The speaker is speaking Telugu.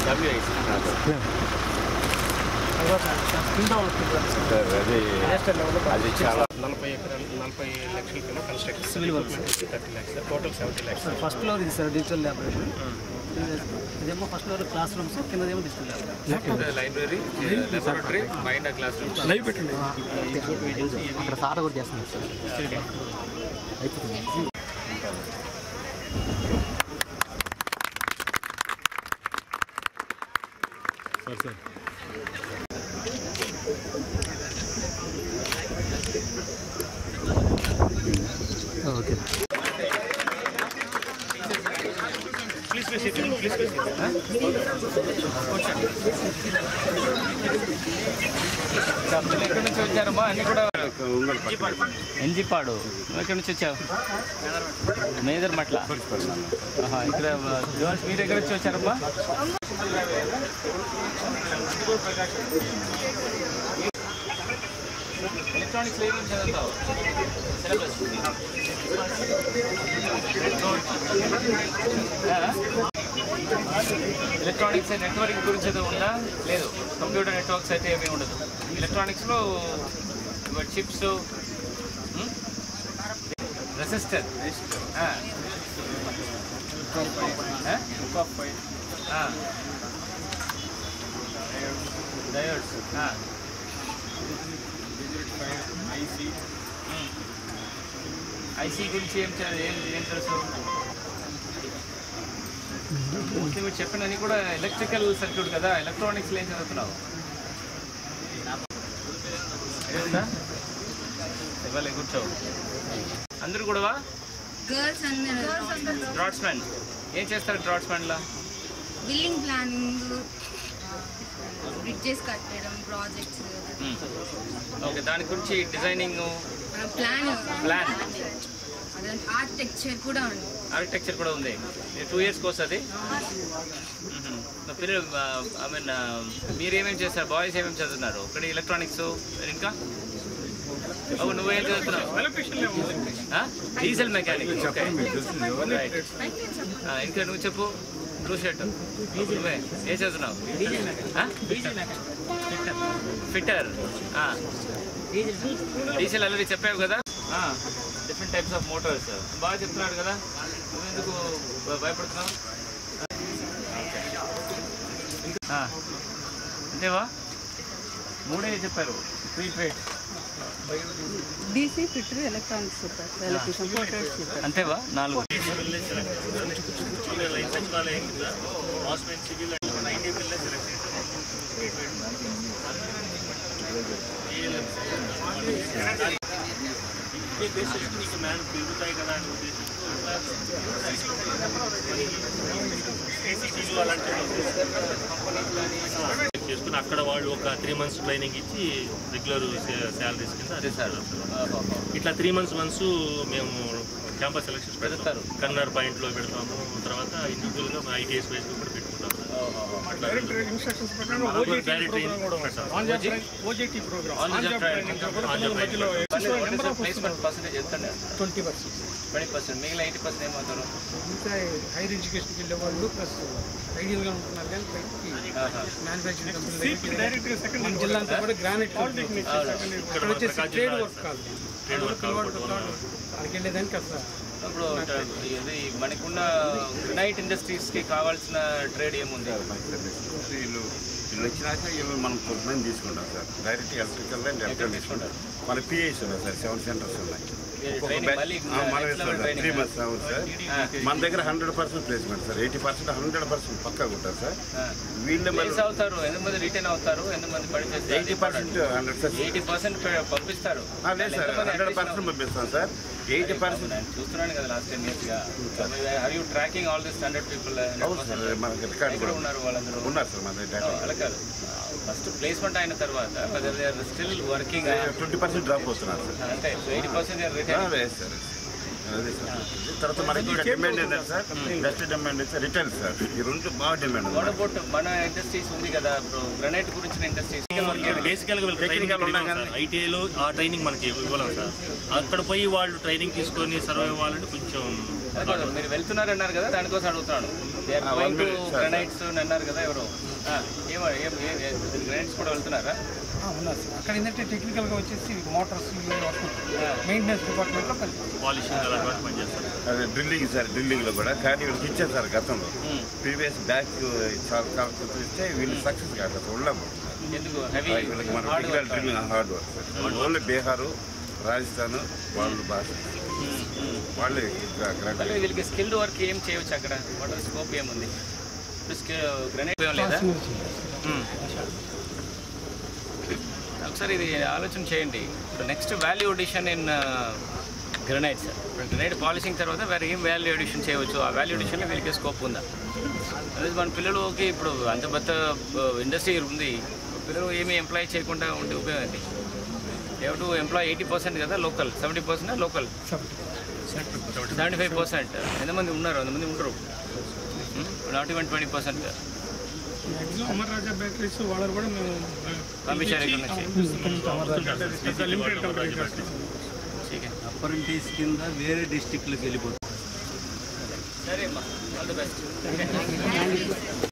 డబ్ల్యూఐసి సార్ అది అది చాలా నలభై ఎకరాలు నలభై లక్షలకేమో construction civil work thirty lakhs sir total seventy lakhs sir first floor ఇది సార్ డిజిటల్ ల్యాబొరేటరీ ఇదేమో ఫస్ట్ ఫ్లోర్ క్లాస్ రూమ్స్ కిందదేమో డిజిటల్ ల్యాబ్ లైబ్రరీ లెబొరేటరీ బయట క్లాస్ రూమ్ లైవ్ పెట్టండి అక్కడ సార్ కూడా చేస్తున్నారు సార్ అయిపోతుంది ఓకే ఎక్కడి నుంచి వచ్చారమ్మా అన్ని కూడా ఎంజిపాడు నువ్వు ఎక్కడి నుంచి వచ్చావు మేదర్ మట్ల ఆహా, ఇక్కడ జోన్స్ మీరు ఎక్కడి నుంచి వచ్చారమ్మా ఎలక్ట్రానిక్స్ ఏమేమి చదువుతావు సిలబస్ ఎలక్ట్రానిక్స్ నెట్వర్క్ గురించి అయితే ఉందా లేదు కంప్యూటర్ నెట్వర్క్స్ అయితే ఏమీ ఉండదు ఎలక్ట్రానిక్స్లో చిప్స్ రెసిస్టర్ డయోడ్స్ ఐసీ గురించి ఏం చే- ఏం ఏం తెలుసు మోస్ట్లీ మీరు చెప్పినని కూడా ఎలక్ట్రికల్ సర్క్యూట్ కదా ఎలక్ట్రానిక్స్లో ఏం చదువుతున్నావు ఏముందా? ఇవ్వాలి కూర్చో అందరూ కూడా గర్ల్స్ అందరూ డ్రాట్స్మెన్ ఏం చేస్తారు డ్రాట్స్మెన్లో బిల్డింగ్ ప్లానింగ్ బ్రిడ్జెస్ కట్టడం ప్రాజెక్ట్స్ ఓకే దాని గురించి డిజైనింగ్ ప్లాన్ Plan. ఆర్కిటెక్చర్ కూడా ఉంది ఆర్కిటెక్చర్ కూడా ఉంది టూ ఇయర్స్కి వస్తుంది నా పిల్లలు ఐ మీన్ మీరు ఏమేమి చేస్తారు బాయ్స్ ఏమేమి చదువుతున్నారు ఒకటి ఎలక్ట్రానిక్స్ ఇంకా ఓ నువ్వేం చదువుతున్నావు ఆ? డీజిల్ మెకానిక్ ఓకే రైట్ ఆ, ఇంకా నువ్వు చెప్పు బ్లూ షర్ట్ నువ్వే ఏ చదువుతున్నావు ఆ? ఫిట్టర్ ఆ. డీజిల్ ఆల్రెడీ చెప్పావు కదా డిఫరెంట్ టైప్స్ ఆఫ్ మోటార్స్ బాగా చెప్తున్నాడు కదా నువ్వెందుకు భ- భయపడుతున్నావు ఆ. అంతేవా మూడే చెప్పారు three trade DC fitter electronics చెప్పారు ఎలక్ట్రిషియన్ ఫోటోస్ చెప్పారు అంతేవా నాలుగు చేసుకుని అక్కడ వాళ్ళు ఒక త్రీ మంత్స్ ట్రైనింగ్ ఇచ్చి రెగ్యులర్ శాలరీస్ కింద అదే సార్ ఇట్లా త్రీ మంత్స్ వన్స్ మేము క్యాంపస్ సెలక్షన్స్ పెడతారు. పెడతారు కన్నర్ పాయింట్లో పెడతాము తర్వాత ఇండివిజువల్గా ఐటీఎస్ వైజ్ కూడా పెట్టుకుంటాము డైరెక్ట్ ఇన్స్ట్రక్షన్స్ ప్రకారం direct on job training OJT programme on the job training On the job మధ్యలో ప్లేస్మెంట్ పర్సెంటేజ్ ఎంత ట్వంటీ పర్సెంట్ ట్వంటీ పర్సెంట్ మిగిలిన ఎయిటీ పర్సెంట్ ఏమవుతారు ఇంకా హైయర్ ఎడ్యుకేషన్కి వెళ్ళే వాళ్ళు ప్లస్ ఐడియల్గా ఉంటున్నారు కానీ పైకి మ్యానుఫ్యాక్చరింగ్ కంపెనీ మన జిల్లా అంతా కూడా గ్రానైట్ ఇక్కడ వచ్చేసి ట్రేడ్ వర్క్ కాదు ట్రేడ్ వర్క్ అక్కడికి వెళ్ళేదానికి అసలు ఇప్పుడు ఇది మనకున్న గ్రనైట్ ఇండస్ట్రీస్కి కావాల్సిన ట్రేడ్ ఏముంది వీళ్ళు వీళ్ళు వచ్చినాక ఇవి మనం కొంతమంది తీసుకుంటాం sir direct electrical and electronics తీసుకుంటారు? మన పిఐస్ ఉన్నాయి సార్ సెవెన్ సెంటర్స్ ఉన్నాయి ఒక్కొక్క ట్రైనింగ్ బ్యాచ్- మళ్ళీ ఆ, మన next level three training. Months అవును సార్ మన దగ్గర hundred percent placement sir eighty percent hundred percent పక్కా ఉంటారు సార్ వీళ్ళే ప్లేస్ మళ్ళీ అవుతారు ఎంతమంది రిటర్న్ అవుతారు ఎంతమంది పని eighty percent hundred sir eighty percent పంపిస్తారు లేదు సార్ ఎంతమంది హండ్రెడ్ additional- పర్సెంట్ పంపిస్తాం సార్ ఎయిటీ పర్సెంట్ నేను చూస్తున్నాను కదా లాస్ట్ టెన్ ఇయర్స్ గా are you tracking all this hundred people అవును సార్ మనకి రికార్డు ఎక్కడ కూడా ఉన్నారు వాళ్ళందరూ ఉన్నారు సార్ మన Oh, అలా కాదు ఫస్ట్ ప్లేస్మెంట్ అయిన తర్వాత whether they are still working twenty percent drop అవుతున్నారు సార్ అంటే ఎయిటీ పర్సెంట్ ఆ, రిటర్న్ లేదు సార్ అదే సార్ తర్వాత మనకి ఇంకా డిమాండ్ ఏంటంటే సార్ బెస్ట్ డిమాండ్ అయితే రిటైల్ సార్ ఈ రెండు బాగా డిమాండ్ వాట్ ఉంది అబౌట్ మన ఇండస్ట్రీస్ ఉంది కదా ఇప్పుడు గ్రనైట్ గురించిన ఇండస్ట్రీస్ బేసికల్ గా Technical ఉన్నా కానీ- ఐటీఐలో ఆ ట్రైనింగ్ మనకి ఇవ్వలేం సార్ అక్కడ పోయి వాళ్ళు ట్రైనింగ్ తీసుకొని సర్వైవ్ అవ్వాలంటే కొంచెం అదే కదా, మీరు వెళ్తున్నారు అన్నారు కదా దానికోసం అడుగుతున్నాను Ah, one minute, sir. Granites అన్నారు కదా ఎవరు ఆ, ఏమ ఏం గ్రనైట్స్ కూడా వెళ్తున్నారా ఆ, ఉన్నారు సార్ అక్కడ ఏంటంటే టెక్నికల్గా వచ్చేసి మోటార్స్ మెయింటెనెన్స్ డిపార్ట్మెంట్లో పని పాలిషింగ్ అలాంటి పని చేస్తారు అదే డ్రిల్లింగ్ సార్ డ్రిల్లింగ్లో కూడా కానీ వీళ్ళకి ఇచ్చేసారు గతంలో ప్రీవియస్ బ్యాక్ చాలా కాకపోతే ఇస్తే వీళ్ళు సక్సెస్ కాదు అసలు ఉండము ఎందుకు హెవీ వీళ్ళకి మన hard regular drilling hard work sir only Bihar Rajasthan వాళ్ళు భాష వాళ్ళే గ్రాండ్ మళ్ళీ వీళ్ళకి స్కిల్డ్ వర్క్ ఏం చేయవచ్చు అక్కడ వాటర్ స్కోప్ ఏముంది గ్రనైట్ ఏం లేదా మ్మ్. ఒకసారి ఇది ఆలోచన చేయండి ఇప్పుడు next value addition in granite sir ఇప్పుడు గ్రనైట్ పాలిషింగ్ తర్వాత వేరే ఏం వాల్యూ ఎడిషన్ చేయవచ్చు ఆ వాల్యూ ఎడిషన్లో వీళ్ళకి స్కోప్ ఉందా అదే మన పిల్లలకి ఇప్పుడు అంత పెద్ద ఇండస్ట్రీ ఉంది పిల్లలు ఏమీ ఎంప్లాయ్ చేయకుండా ఉంటే ఉపయోగం ఏంటి ఎవరు టు ఎంప్లాయ్ ఎయిటీ పర్సెంట్ కదా local seventy percent local seventy five percent ఎంతమంది ఉన్నారు ఎంతమంది ఉండరు not even twenty percent maximum Amar Raja bakeries వాళ్ళు కూడా మేము పంపించారు ఇక్కడ నుంచి లిమిటెడ్ కంపెనీ ठीक है అప్రెంటిస్ కింద వేరే డిస్టిక్లకు వెళ్ళిపోతుంది సరే అమ్మా ఆల్ ది బెస్ట్